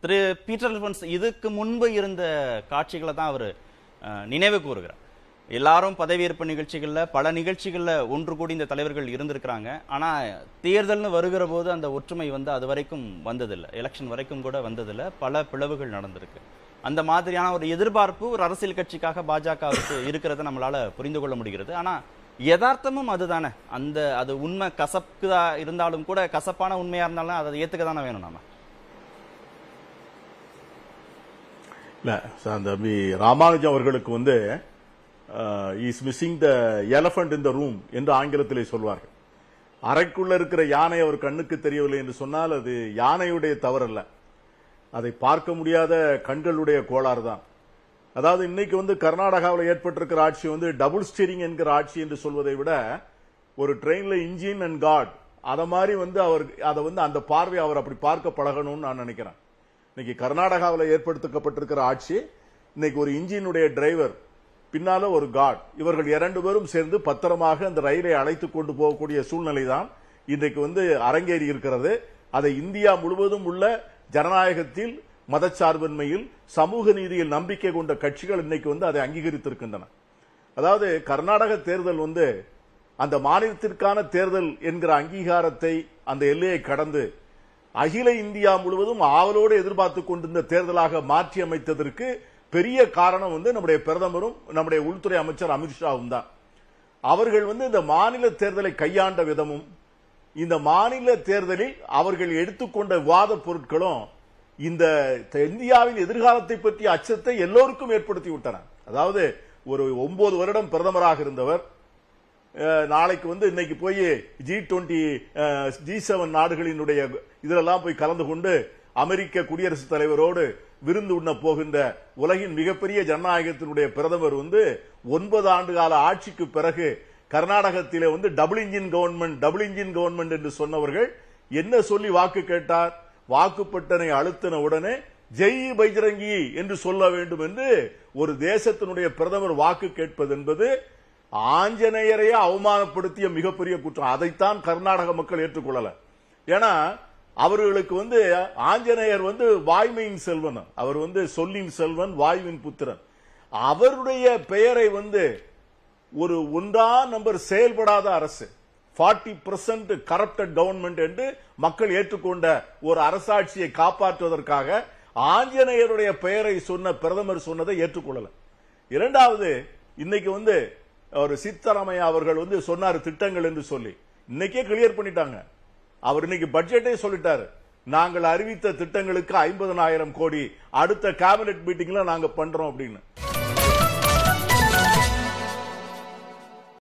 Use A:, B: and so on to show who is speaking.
A: திரு Peter Alphons இதுக்கு முன்பு இருந்த காட்சிகளை தான் அவர் நினைவு கூறுகிறார் எல்லாரும் பதவியேற்பு நிகழ்ச்சிகள்ல பல நிகழ்ச்சிகள்ல ஒன்று கூடி இந்த தலைவர்கள் இருந்திருக்கிறாங்க ஆனா தேர்தல்னு வருகிற போது அந்த ஒற்றுமை வந்து அது வரைக்கும் வந்ததில்லை எலெக்ஷன் வரைக்கும் கூட வந்ததில்லை பல பிளவுகள் நடந்திருக்கு அந்த மாதிரியான ஒரு எதிர்பார்ப்பு ஒரு அரசியல் கட்சிக்காக பாஜகவுக்கு இருக்கிறத நம்மளால புரிந்து கொள்ள முடிகிறது ஆனா யதார்த்தமும் அதுதானே அந்த அது உண்மை கசப்புதா இருந்தாலும் கூட கசப்பான உண்மையா இருந்தாலும் அதை ஏத்துக்க தானே வேணும் நாம
B: இல்ல சார், அந்த பி ராமானுஜம் அவர்களுக்கு வந்து is missing the elephant in the room என்று ஆங்கிலத்திலே சொல்வார்கள் அறைக்குள்ள இருக்கிற யானை அவர் கண்ணுக்கு தெரியவில்லை என்று சொன்னால் அது யானையுடைய தவறல்ல அதை பார்க்க முடியாத கண்களுடைய கோளாறு தான் அதாவது இன்னைக்கு வந்து கர்நாடகாவில் ஏற்பட்டிருக்கிற ஆட்சி வந்து டபுள் ஸ்டீரிங் என்கிற ஆட்சி என்று சொல்வதை விட ஒரு ட்ரெயின்ல இன்ஜின் அண்ட் காட் அத மாதிரி வந்து அவர் அதை வந்து அந்த பார்வை அவர் அப்படி பார்க்க பழகணும்னு நான் நினைக்கிறேன் இன்னைக்கு கர்நாடகாவில் ஏற்படுத்தப்பட்டிருக்கிற ஆட்சி இன்னைக்கு ஒரு இன்ஜினுடைய டிரைவர் பின்னால ஒரு காட் இவர்கள் இரண்டு பேரும் சேர்ந்து பத்திரமாக அந்த ரயிலை அழைத்து கொண்டு போகக்கூடிய சூழ்நிலை தான் இன்றைக்கு வந்து அரங்கேறி இருக்கிறது அதை இந்தியா முழுவதும் உள்ள ஜனநாயகத்தில் மதச்சார்பின்மையில் சமூக நீதியில் நம்பிக்கை கொண்ட கட்சிகள் இன்னைக்கு வந்து அதை அங்கீகரித்திருக்கின்றன அதாவது கர்நாடக தேர்தல் வந்து அந்த மாநிலத்திற்கான தேர்தல் என்கிற அங்கீகாரத்தை அந்த எல்லையை கடந்து அகில இந்தியா முழுவதும் ஆவலோடு எதிர்பார்த்து கொண்டிருந்த தேர்தலாக மாற்றி அமைத்ததற்கு பெரிய காரணம் வந்து நம்முடைய பிரதமரும் நம்முடைய உள்துறை அமைச்சர் அமித்ஷாவும் தான் அவர்கள் வந்து இந்த மாநில தேர்தலை கையாண்ட விதமும் இந்த மாநில தேர்தலில் அவர்கள் எடுத்துக்கொண்ட விவாத பொருட்களும் இந்த இந்தியாவின் எதிர்காலத்தை பற்றிய அச்சத்தை எல்லோருக்கும் ஏற்படுத்தி விட்டன அதாவது ஒரு ஒன்பது வருடம் பிரதமராக இருந்தவர் அஹ், நாளைக்கு வந்து இன்னைக்கு போய் ஜி டுவெண்டி ஜி செவன் நாடுகளினுடைய இதெல்லாம் போய் கலந்து கொண்டு அமெரிக்க குடியரசுத் தலைவரோடு விருந்து உண்ண போகின்ற உலகின் மிகப்பெரிய ஜனநாயகத்தினுடைய பிரதமர் வந்து ஒன்பது ஆண்டு கால ஆட்சிக்கு பிறகு கர்நாடகத்திலே வந்து double engine government double engine government என்று சொன்னவர்கள் என்ன சொல்லி வாக்கு கேட்டார் வாக்குப்பட்டனை அழுத்தின உடனே ஜெய் பைஜரங்கி என்று சொல்ல வேண்டும் என்று ஒரு தேசத்தினுடைய பிரதமர் வாக்கு கேட்பது என்பது ஆஞ்சநேயரையே அவமானப்படுத்திய மிகப்பெரிய குற்றம் அதைத்தான் கர்நாடக மக்கள் ஏற்றுக்கொள்ளல ஏன்னா அவர்களுக்கு வந்து ஆஞ்சநேயர் வந்து வாய்மையின் செல்வன் அவர் வந்து சொல்லின் செல்வன் வாயுவின் புத்திரன் அவருடைய பெயரை வந்து ஒரு ஒன்றா நம்பர் செயல்படாத அரசு 40% பர்சன்ட் கரப்டட் கவர்மெண்ட் என்று மக்கள் ஏற்றுக்கொண்ட ஒரு அரசாட்சியை காப்பாற்றுவதற்காக ஆஞ்சநேயருடைய பெயரை சொன்ன பிரதமர் சொன்னதை ஏற்றுக்கொள்ளல இரண்டாவது இன்னைக்கு வந்து ஒரு சித்தராமையா அவர்கள் வந்து சொன்னார் திட்டங்கள் என்று சொல்லி இன்னைக்கே கிளியர் பண்ணிட்டாங்க அவர் இன்னைக்கு பட்ஜெட்டே சொல்லிட்டாரு நாங்கள் அறிவித்த திட்டங்களுக்கு ஐம்பதனாயிரம் கோடி அடுத்த கேபினெட் மீட்டிங்ல நாங்க பண்றோம் அப்படின்னு